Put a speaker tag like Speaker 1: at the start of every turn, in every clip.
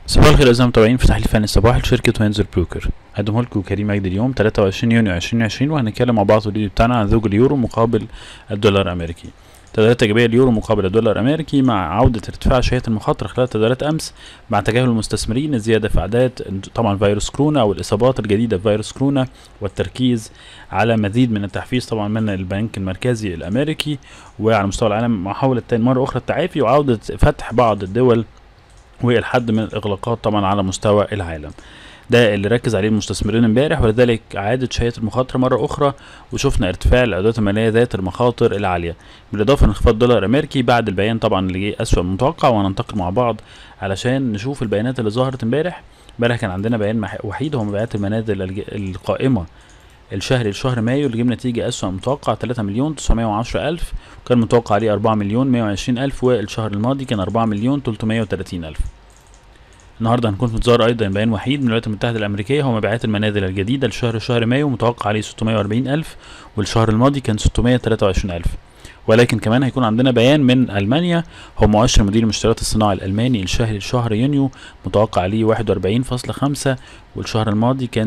Speaker 1: صباح الخير اعزائي المتابعين في تحليل فني الصباح لشركة وينزر بروكر هقدمه لكم كريم مجدي اليوم 23 يونيو 2020 وهنتكلم مع بعض في الفيديو بتاعنا عن زوج اليورو مقابل الدولار الامريكي تداولات ايجابيه اليورو مقابل الدولار الامريكي مع عوده ارتفاع شهيه المخاطر خلال تداولات امس مع تجاهل المستثمرين الزياده في اعداد طبعا فيروس كورونا او الاصابات الجديده بفيروس كورونا والتركيز على مزيد من التحفيز طبعا من البنك المركزي الامريكي وعلى مستوى العالم محاوله تاني مره اخرى التعافي وعوده فتح بعض الدول والحد من الاغلاقات طبعا على مستوى العالم ده اللي ركز عليه المستثمرين امبارح ولذلك عادت شهيه المخاطره مره اخرى وشفنا ارتفاع الادوات الماليه ذات المخاطر العاليه بالاضافه لانخفاض الدولار الامريكي بعد البيان طبعا اللي جه اسوء من المتوقع وهننتقل مع بعض علشان نشوف البيانات اللي ظهرت امبارح امبارح كان عندنا بيان مح- وحيد هو بيانات المنازل الج- القائمه الشهري لشهر مايو اللي جاب نتيجة أسوأ من متوقع 3 مليون 910 ألف وكان متوقع عليه 4 مليون 120 ألف والشهر الماضي كان 4 مليون 330 ألف النهارده هنكون في انتظار ايضا بيان وحيد من الولايات المتحده الامريكيه هو مبيعات المنازل الجديده لشهر شهر مايو متوقع عليه 640 الف والشهر الماضي كان 623 الف ولكن كمان هيكون عندنا بيان من المانيا هو مؤشر مدير المشتريات الصناعي الالماني الشهري لشهر يونيو متوقع عليه 41.5 والشهر الماضي كان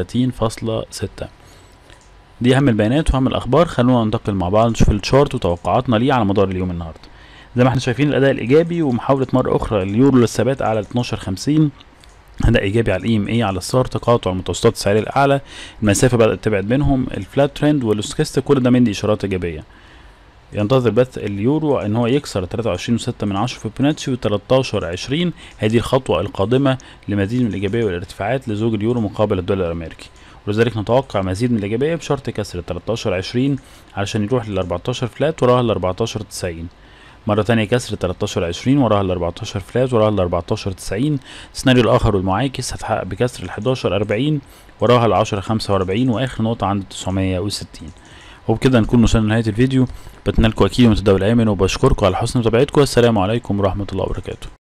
Speaker 1: 36.6 دي اهم البيانات واهم الاخبار خلونا ننتقل مع بعض نشوف الشارت وتوقعاتنا ليه على مدار اليوم النهارده زي ما احنا شايفين الاداء الايجابي ومحاوله مره اخرى اليورو للثبات على 12.50 اداء ايجابي على الاي ام اي على الستار تقاطع المتوسطات السعريه الاعلى المسافه بدات تبعد بينهم الفلات ترند والستوكاستيك كل ده مدي اشارات ايجابيه ينتظر بث اليورو ان هو يكسر 23.6 من 10 فيبوناتشي و 13 20 هذه الخطوه القادمه لمزيد من الايجابيه والارتفاعات لزوج اليورو مقابل الدولار الامريكي ولذلك نتوقع مزيد من الايجابيه بشرط كسر 13 20 علشان يروح لل 14 فلات وراها ل 14 90 مرة تانية كسر 13 20 وراها ال 14 فلات وراها ال 14 90 السيناريو الآخر والمعاكس هتحقق بكسر ال 11 40 وراها ال 10 45 وآخر نقطة عند 960 وبكده نكون وصلنا لنهاية الفيديو بتمنى لكم أكيد متداول آمن وبشكركم على حسن متابعتكم والسلام عليكم ورحمة الله وبركاته